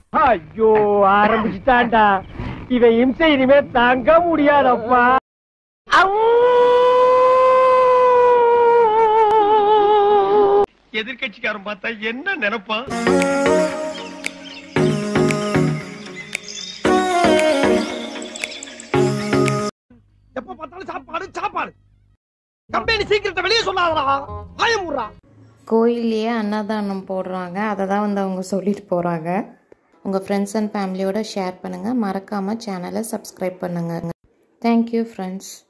ஐயோ ஆரம்பிச்சுட்டான்டா இவன் இம்சை இனிமே தாங்க முடியாதப்பா எதிர்கட்சிக்காரன் பார்த்தா என்ன நினைப்பான் எப்ப பார்த்தாலும் சாப்பாடு சாப்பாடு கம்பெனி சீக்கிரத்தை வெளியே சொல்லாதடா ஆயமுறா கோயில்லையே அன்னதானம் போடுறாங்க அதை தான் வந்து அவங்க சொல்லிட்டு போகிறாங்க உங்கள் ஃப்ரெண்ட்ஸ் அண்ட் ஃபேமிலியோட ஷேர் பண்ணுங்கள் மறக்காமல் சேனலை சப்ஸ்கிரைப் பண்ணுங்கள் தேங்க்யூ ஃப்ரெண்ட்ஸ்